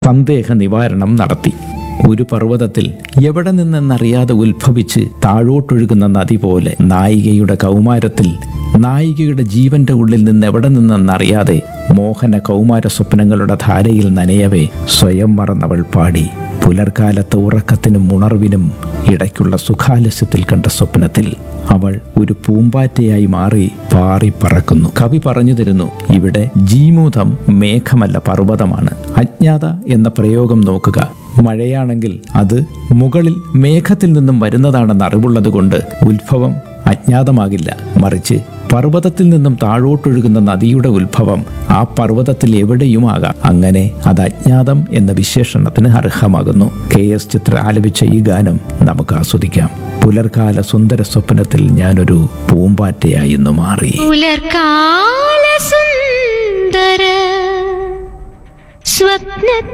സന്ദേഹ നിവാരണം നടത്തി ഒരു പർവ്വതത്തിൽ എവിടെ നിന്നെന്നറിയാതെ ഉത്ഭവിച്ച് താഴോട്ടൊഴുകുന്ന നദി പോലെ നായികയുടെ കൗമാരത്തിൽ നായികയുടെ ജീവന്റെ ഉള്ളിൽ നിന്ന് എവിടെ നിന്നെന്നറിയാതെ മോഹന കൗമാര സ്വപ്നങ്ങളുടെ ധാരയിൽ നനയവേ സ്വയം മറന്നവൾ പാടി പുലർക്കാലത്തെ ഉറക്കത്തിനും ഉണർവിനും ഇടയ്ക്കുള്ള സുഖാലസ്യത്തിൽ കണ്ട സ്വപ്നത്തിൽ അവൾ ഒരു പൂമ്പാറ്റയായി മാറി പാറി പറക്കുന്നു കവി പറഞ്ഞു തരുന്നു ഇവിടെ ജീമൂതം മേഘമല്ല പർവ്വതമാണ് അജ്ഞാത എന്ന പ്രയോഗം നോക്കുക മഴയാണെങ്കിൽ അത് മുകളിൽ മേഘത്തിൽ നിന്നും വരുന്നതാണെന്ന് അറിവുള്ളതുകൊണ്ട് ഉത്ഭവം അജ്ഞാതമാകില്ല മറിച്ച് പർവ്വതത്തിൽ നിന്നും താഴോട്ടൊഴുകുന്ന നദിയുടെ ഉത്ഭവം ആ പർവ്വതത്തിൽ എവിടെയുമാകാം അങ്ങനെ അത് അജ്ഞാതം എന്ന വിശേഷണത്തിന് അർഹമാകുന്നു കെ എസ് ചിത്ര ആലപിച്ച ഈ ഗാനം നമുക്ക് ആസ്വദിക്കാം പുലർക്കാല സുന്ദര സ്വപ്നത്തിൽ ഞാനൊരു പൂമ്പാറ്റയായി ഇന്ന് മാറി പുലർക്കാല സുന്ദര സ്വപ്ന